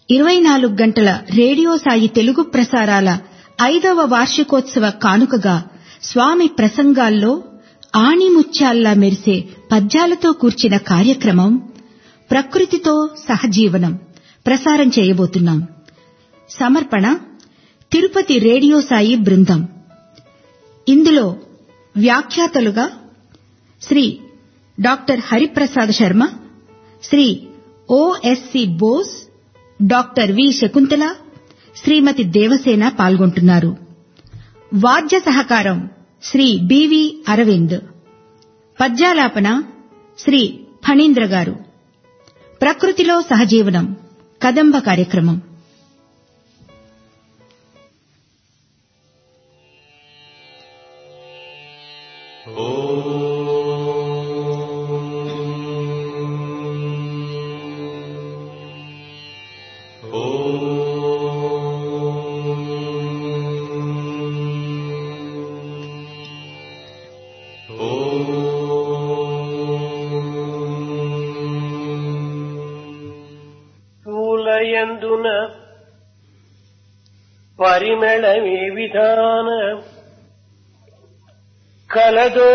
ఇరవై నాలుగు గంటల రేడియో సాయి తెలుగు ప్రసారాల ఐదవ వార్షికోత్సవ కానుకగా స్వామి ప్రసంగాల్లో ఆణిముత్యాల్లా మెరిసే పద్యాలతో కూర్చిన కార్యక్రమం ప్రకృతితో సహజీవనం ప్రసారం చేయబోతున్నాం సమర్పణ తిరుపతి రేడియో సాయి బృందం ఇందులో వ్యాఖ్యాతలుగా Shri doctor Hariprasad Sharma Shri OSC Bose doctor V Shakuntala Shrimati Devasena పాల్గొంటున్నారు వాద్య సహకారం శ్రీ బివి అరవింద్ పద్యాలాపన శ్రీ ఫణీంద్ర గారు ప్రకృతిలో సహజీవనం కదంబ కార్యక్రమం పూలయందున పరిమళమే విధాన కలదో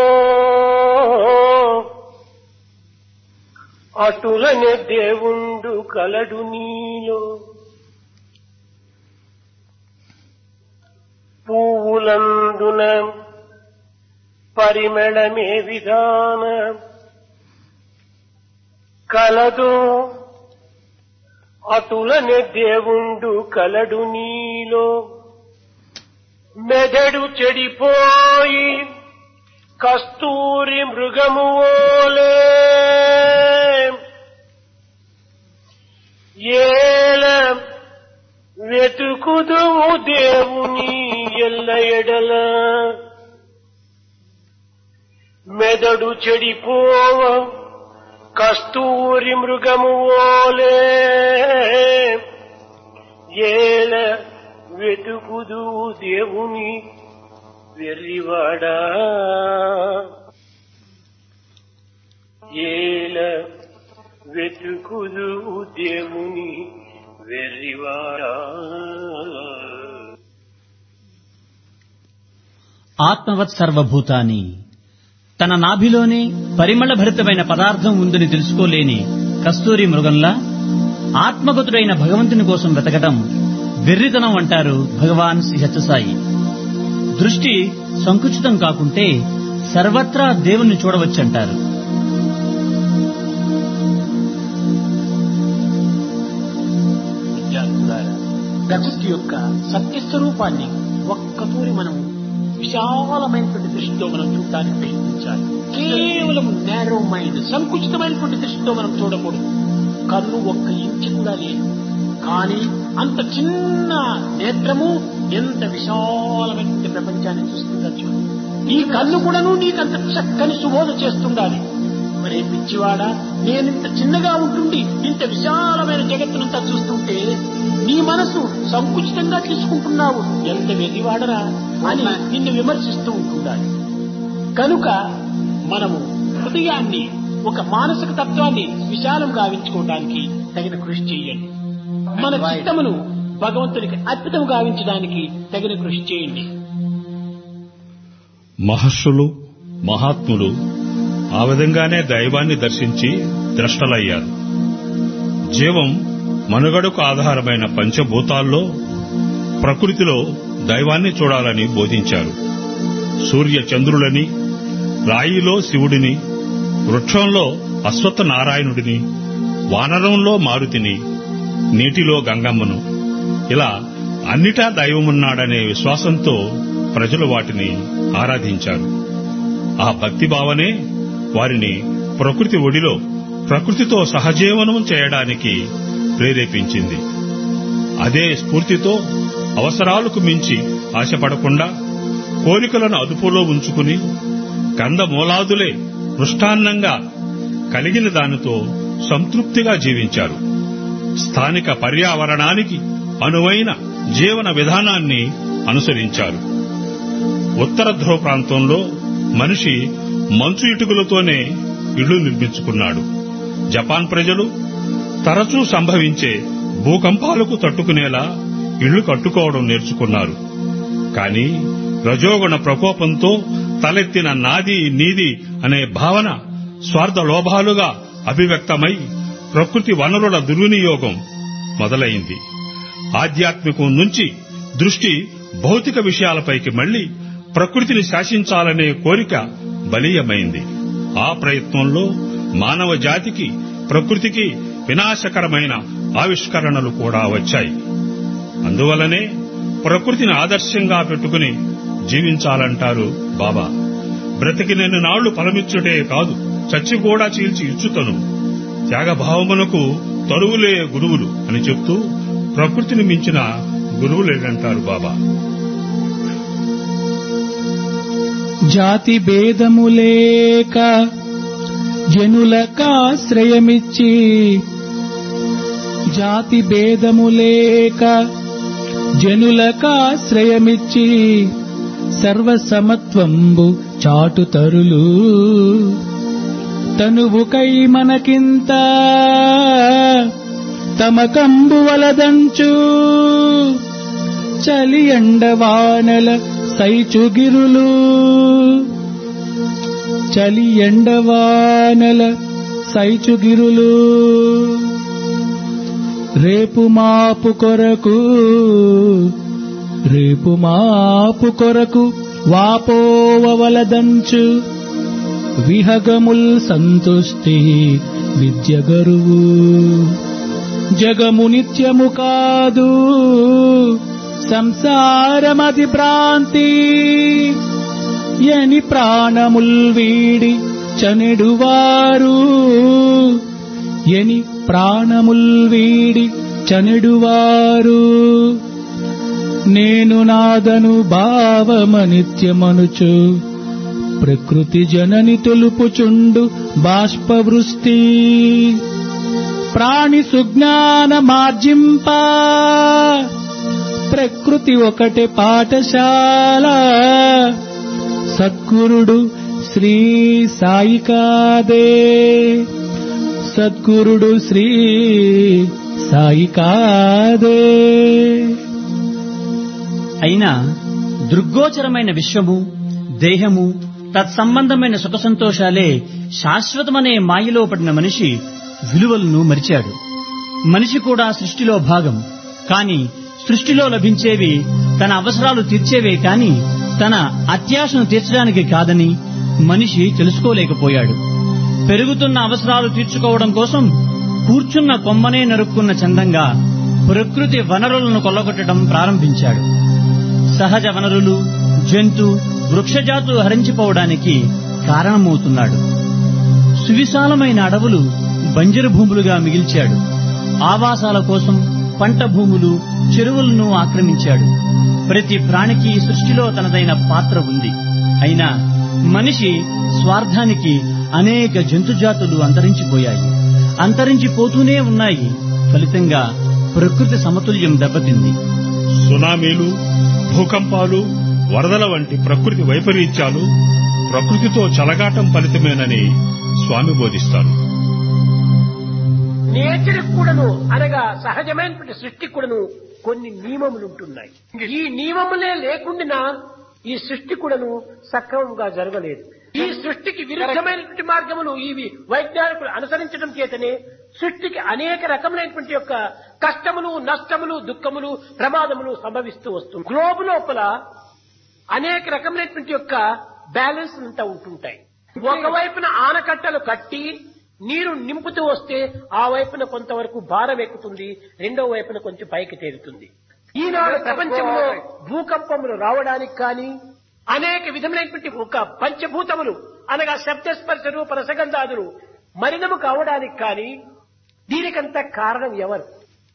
అటులనే దేవుండు కలడు నీలో పువ్వులందున పరిమళమే విధాన కలదో అటులనే దేవుండు కలడు నీలో మెదడు చెడిపోయి కస్తూరి మృగము ఓలే ఏల వెతుకుదువు దేవుని ఎల్ల ఎడల మెదడు చెడిపోవ కస్తూరి మృగము ఓలే ఏల వెతుకుదు దేవుని వెర్రివాడా ఏల వెతుకుదు దేవుని వెర్రివాడా ఆత్మవత్ సర్వభూతాని తన నాభిలోనే పరిమళ భరితమైన పదార్థం ఉందని తెలుసుకోలేని కస్తూరి మృగంలా ఆత్మగతుడైన భగవంతుని కోసం వెతకటం వెర్రితనం అంటారు భగవాన్ శ్రీ సత్యసాయి దృష్టి సంకుచితం కాకుంటే సర్వత్రా దేవుణ్ణి చూడవచ్చంటారు విద్యార్థులారా ప్రకృతి యొక్క సత్యస్వరూపాన్ని ఒక్కతూరి మనం విశాలమైనటువంటి దృష్టితో మనం చూడటానికి ప్రయత్నించాలి కేవలం నేరో మైండ్ సంకుచితమైనటువంటి దృష్టితో మనం చూడకూడదు కన్ను ఒక్క ఇంచి కూడా లేదు కానీ అంత చిన్న నేత్రము ఎంత విశాలమైనటువంటి ప్రపంచాన్ని చూస్తుందో చూడు ఈ కన్ను కూడాను నీకంత చక్కని సుబోధ చేస్తుండాలి మరే పిచ్చివాడా నేనింత చిన్నగా ఉంటుండి ఇంత విశాలమైన జగత్తునంతా చూస్తుంటే నీ మనసు సంకుచితంగా తీసుకుంటున్నావు ఎంత వెర్రివాడరా అని నిన్ను విమర్శిస్తూ ఉంటుండాలి కనుక మనము హృదయాన్ని ఒక మానసిక తత్వాన్ని విశాలం గావించుకోవడానికి తగిన కృషి చేయండి మన చిత్తమును భగవంతునికి అర్పితం గావించడానికి తగిన కృషి చేయండి మహర్షులు మహాత్ములు ఆ విధంగానే దైవాన్ని దర్శించి ద్రష్టలయ్యారు జీవం మనుగడకు ఆధారమైన పంచభూతాల్లో ప్రకృతిలో దైవాన్ని చూడాలని బోధించారు సూర్య చంద్రులని రాయిలో శివుడిని వృక్షంలో అశ్వత్థ నారాయణుడిని వానరంలో మారుతిని నీటిలో గంగమ్మను ఇలా అన్నిటా దైవమున్నాడనే విశ్వాసంతో ప్రజలు వాటిని ఆరాధించారు ఆ భక్తి భావనే వారిని ప్రకృతి ఒడిలో ప్రకృతితో సహజీవనం చేయడానికి ప్రేరేపించింది అదే స్ఫూర్తితో అవసరాలకు మించి ఆశపడకుండా కోరికలను అదుపులో ఉంచుకుని కందమూలాదులే మృష్టాన్నంగా కలిగిన దానితో సంతృప్తిగా జీవించారు స్థానిక పర్యావరణానికి అనువైన జీవన విధానాన్ని అనుసరించారు ఉత్తర ధ్రువ ప్రాంతంలో మనిషి మంచు ఇటుకలతోనే ఇళ్లు నిర్మించుకున్నాడు జపాన్ ప్రజలు తరచూ సంభవించే భూకంపాలకు తట్టుకునేలా ఇళ్లు కట్టుకోవడం నేర్చుకున్నారు కాని రజోగుణ ప్రకోపంతో తలెత్తిన నాది నీది అనే భావన స్వార్థ లోభాలుగా అభివ్యక్తమై ప్రకృతి వనరుల దుర్వినియోగం మొదలైంది ఆధ్యాత్మికం నుంచి దృష్టి భౌతిక విషయాలపైకి మళ్లి ప్రకృతిని శాసించాలనే కోరిక బలీయమైంది ఆ ప్రయత్నంలో మానవ జాతికి ప్రకృతికి వినాశకరమైన ఆవిష్కరణలు కూడా వచ్చాయి అందువలనే ప్రకృతిని ఆదర్శంగా పెట్టుకుని జీవించాలంటారు బాబా బ్రతికినన్ని నాళ్లు ఫలమిచ్చుటే కాదు చచ్చి కూడా చీల్చి ఇచ్చుతను త్యాగభావమునకు తరువులే గురువులు అని చెప్తూ ప్రకృతిని మించిన గురువులేనంటారు బాబా జాతి భేదములేక జనులకాశ్రయమిచ్చి జాతి భేదములేక జనులకాశ్రయమిచ్చి సర్వసమత్వంబు చాటుతరులు తనువుకై మనకింత తమ కంబు వలదంచు చలి ఎండవానల సైచుగిరులు చలి ఎండవానల సైచుగిరులు రేపు మాపు కొరకు రేపు మాపు కొరకు వాపోవలదంచు విహగముల్ సంతుష్టి విద్య గరువు జగము నిత్యము కాదు సంసారమది భ్రాంతి ఎని ప్రాణముల్ వీడి చనెడువారు ఎని ప్రాణముల్ వీడి చనెడువారు నేను నాదను భావమనిత్యమనుచు ప్రకృతి జనని తెలుపుచుండు బాష్పవృష్టి ప్రాణి సుజ్ఞాన మార్జింప ప్రకృతి ఒకటే పాఠశాల సద్గురుడు శ్రీ సాయికాదే సద్గురుడు శ్రీ సాయికాదే అయినా దృగ్గోచరమైన విశ్వము దేహము తత్సంబంధమైన సుఖ సంతోషాలే శాశ్వతమనే మాయలో పడిన మనిషి విలువలను మరిచాడు మనిషి కూడా సృష్టిలో భాగం కాని సృష్టిలో లభించేవి తన అవసరాలు తీర్చేవే కాని తన అత్యాశను తీర్చడానికి కాదని మనిషి తెలుసుకోలేకపోయాడు పెరుగుతున్న అవసరాలు తీర్చుకోవడం కోసం కూర్చున్న కొమ్మనే నరుక్కున్న చందంగా ప్రకృతి వనరులను కొల్లగొట్టడం ప్రారంభించాడు సహజ వనరులు జంతు వృక్షజాతులు హరించిపోవడానికి కారణమవుతున్నాడు సువిశాలమైన అడవులు బంజరు భూములుగా మిగిల్చాడు ఆవాసాల కోసం పంట భూములు చెరువులను ఆక్రమించాడు ప్రతి ప్రాణికి సృష్టిలో తనదైన పాత్ర ఉంది అయినా మనిషి స్వార్థానికి అనేక జంతుజాతులు అంతరించిపోయాయి అంతరించిపోతూనే ఉన్నాయి ఫలితంగా ప్రకృతి సమతుల్యం దెబ్బతింది సునామీలు భూకంపాలు వరదల వంటి ప్రకృతి వైపరీత్యాలు ప్రకృతితో చలగాటం ఫలితమేనని స్వామి బోధిస్తారు నేచర్ కూడాను అనగా సహజమైనటువంటి సృష్టి కూడాను కొన్ని నియమములు ఉంటున్నాయి ఈ నియమములే లేకుండా ఈ సృష్టి కూడాను సక్రమంగా జరగలేదు ఈ సృష్టికి విరుద్ధమైనటువంటి మార్గములు ఇవి వైజ్ఞానికులు అనుసరించడం చేతనే సృష్టికి అనేక రకములైనటువంటి యొక్క కష్టములు నష్టములు దుఃఖములు ప్రమాదములు సంభవిస్తూ వస్తుంది గ్లోబ్ లోపల అనేక రకములైనటువంటి యొక్క బ్యాలెన్స్ అంతా ఉంటుంటాయి ఒకవైపున ఆనకట్టలు కట్టి నీరు నింపుతూ వస్తే ఆ వైపున కొంతవరకు భారం ఎక్కుతుంది రెండో వైపున కొంచెం పైకి తేలుతుంది ఈనాడు ప్రపంచంలో భూకంపములు రావడానికి కానీ అనేక విధములైనటువంటి ఒక పంచభూతములు అనగా శబ్దస్పర్శ రూప రసగంధాదులు మరినము కావడానికి కానీ దీనికంత కారణం ఎవరు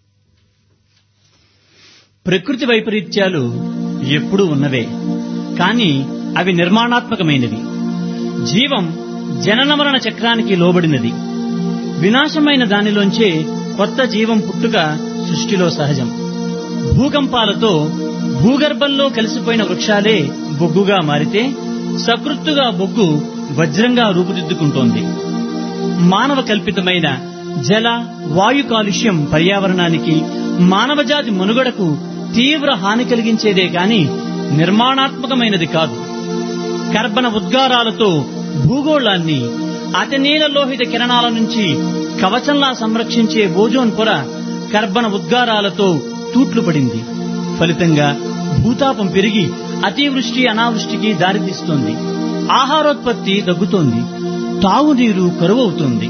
ప్రకృతి వైపరీత్యాలు ఎప్పుడూ ఉన్నవే కాని అవి నిర్మాణాత్మకమైనవి జీవం జనన మరణ చక్రానికి లోబడినది వినాశమైన దానిలోంచే కొత్త జీవం పుట్టుక సృష్టిలో సహజం భూకంపాలతో భూగర్భంలో కలిసిపోయిన వృక్షాలే బొగ్గుగా మారితే సకృత్తుగా బొగ్గు వజ్రంగా రూపుదిద్దుకుంటోంది మానవ కల్పితమైన జల వాయు కాలుష్యం పర్యావరణానికి మానవజాతి మనుగడకు తీవ్ర హాని కలిగించేదే కాని నిర్మాణాత్మకమైనది కాదు కర్బన ఉద్గారాలతో భూగోళాన్ని అతనీల లోహిత కిరణాల నుంచి కవచంలా సంరక్షించే ఓజోన్ పొర కర్బన ఉద్గారాలతో తూట్లు పడింది ఫలితంగా భూతాపం పెరిగి అతివృష్టి అనావృష్టికి దారితీస్తోంది ఆహారోత్పత్తి తగ్గుతోంది తాగునీరు కరువవుతోంది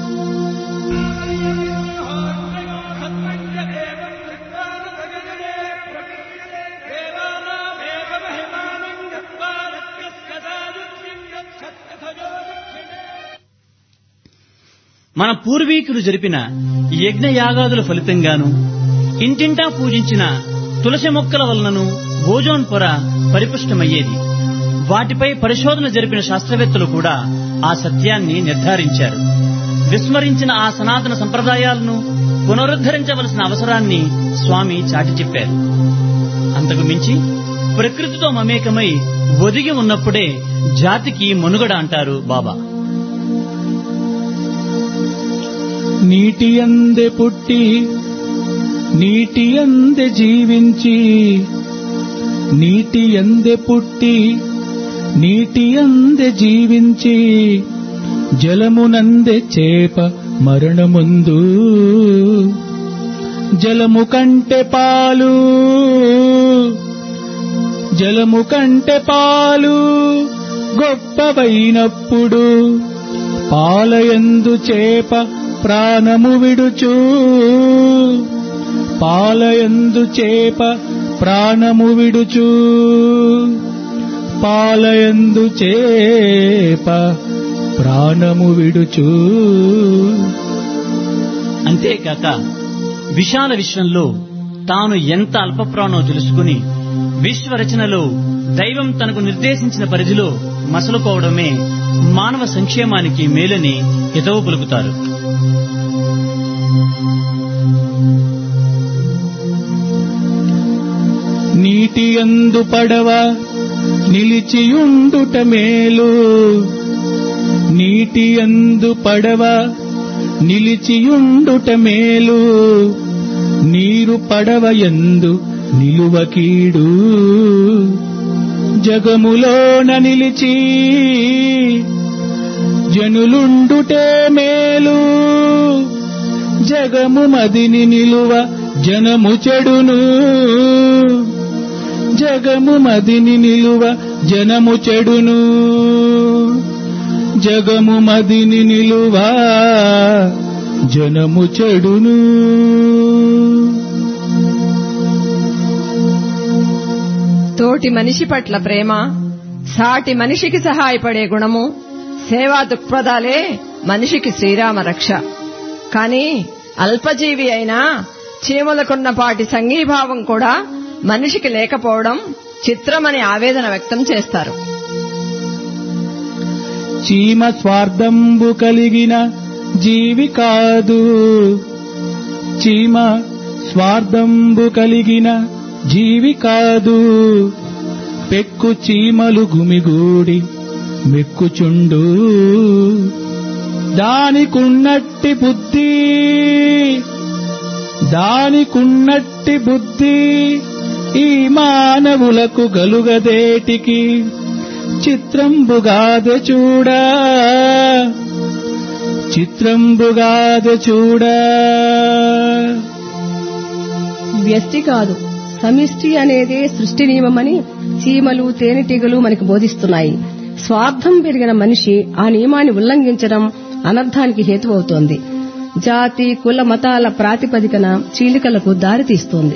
మన పూర్వీకులు జరిపిన యజ్ఞ యాగాదుల ఫలితంగాను ఇంటింటా పూజించిన తులసి మొక్కల వలనను ఓజోన్ పొర పరిపుష్టమయ్యేది వాటిపై పరిశోధన జరిపిన శాస్త్రవేత్తలు కూడా ఆ సత్యాన్ని నిర్ధారించారు విస్మరించిన ఆ సనాతన సంప్రదాయాలను పునరుద్ధరించవలసిన అవసరాన్ని స్వామి చాటి చెప్పారు అంతకు మించి ప్రకృతితో మమేకమై ఒదిగి ఉన్నప్పుడే జాతికి మనుగడ అంటారు బాబా నీటి అందే పుట్టి నీటి అందే జీవించి నీటి అందే పుట్టి నీటి అందే జీవించి జలమునందే చేప మరణముందు జలము కంటే పాలు జలము కంటే పాలు గొప్పవైనప్పుడు పాలయందు చేప ప్రాణము విడుచు పాలయందు చేప ప్రాణము విడుచు పాలయందు చేప ప్రాణము విడుచు అంతేకాక విశాల విశ్వంలో తాను ఎంత అల్పప్రాణో తెలుసుకుని విశ్వరచనలో దైవం తనకు నిర్దేశించిన పరిధిలో మసలుకోవడమే మానవ సంక్షేమానికి మేలని హితవు పలుకుతారు నీటి అందు పడవ నిలిచియుండుట మేలు నీటి అందు పడవ నిలిచియుండుట మేలు నీరు పడవ ఎందు నిలువ కీడు జగములోన నిలిచి జనులుండుటే మేలు జగము మదిని నిలువ జనము చెడును జగము మదిని నిలువ జనము చెడును జగము మదిని నిలువ జనము చెడును తోటి మనిషి పట్ల ప్రేమ సాటి మనిషికి సహాయపడే గుణము సేవా దృక్పథాలే మనిషికి శ్రీరామ రక్ష కాని అల్పజీవి అయినా చీమలకున్నపాటి సంఘీభావం కూడా మనిషికి లేకపోవడం చిత్రమని ఆవేదన వ్యక్తం చేస్తారు చీమ స్వార్థంబు కలిగిన జీవి కాదు చీమ స్వార్థంబు కలిగిన జీవి కాదు పెక్కు చీమలు గుమిగూడి మెక్కుచుండు దానికున్నట్టి బుద్ధి దానికున్నట్టి బుద్ధి ఈ మానవులకు గలుగదేటికి చిత్రంబుగాద చూడా చిత్రంబుగాద చూడా వ్యష్టి కాదు సమిష్టి అనేదే సృష్టి నియమమని చీమలు తేనెటీగలు మనకు బోధిస్తున్నాయి స్వార్థం పెరిగిన మనిషి ఆ నియమాన్ని ఉల్లంఘించడం అనర్థానికి హేతువవుతోంది జాతి కుల మతాల ప్రాతిపదికన చీలికలకు దారితీస్తోంది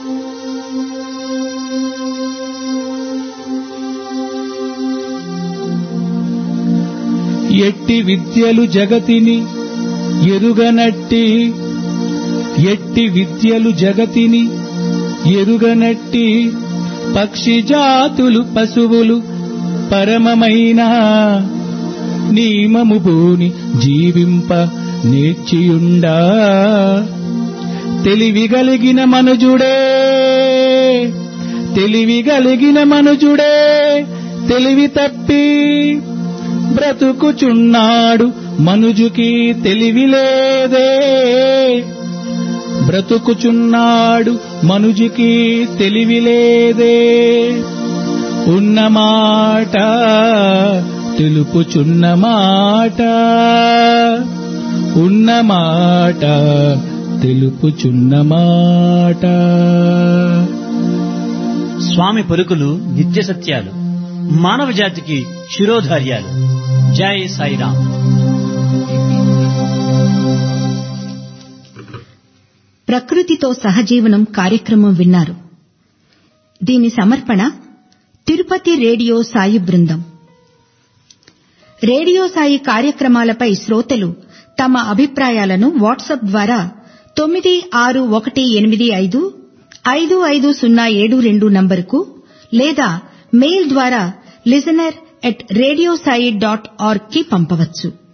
ఎట్టి విద్యలు జగతిని ఎరుగనట్టి ఎట్టి విద్యలు జగతిని ఎరుగనట్టి పక్షి జాతులు పశువులు పరమమైన నియమము భూని జీవింప నేర్చియుండా తెలివిగలిగిన మనుజుడే తెలివిగలిగిన మనుజుడే తెలివి తప్పి బ్రతుకుచున్నాడు మనుజుకి తెలివి లేదే బ్రతుకుచున్నాడు మనుజికి తెలివిలేదే ఉన్నమాట తెలుపుచున్న మాట ఉన్నమాట తెలుపుచున్న మాట స్వామి పలుకులు నిత్య సత్యాలు మానవ జాతికి శిరోధార్యాలు జై సాయిరామ్ ప్రకృతితో సహజీవనం కార్యక్రమం విన్నారు దీని సమర్పణ తిరుపతి రేడియో సాయి బృందం రేడియో సాయి కార్యక్రమాలపై శ్రోతలు తమ అభిప్రాయాలను వాట్సాప్ ద్వారా తొమ్మిది ఆరు ఒకటి ఎనిమిది ఐదు ఐదు ఐదు సున్నా ఏడు రెండు నంబరుకు లేదా మెయిల్ ద్వారా listener at radiosai dot org కి పంపవచ్చు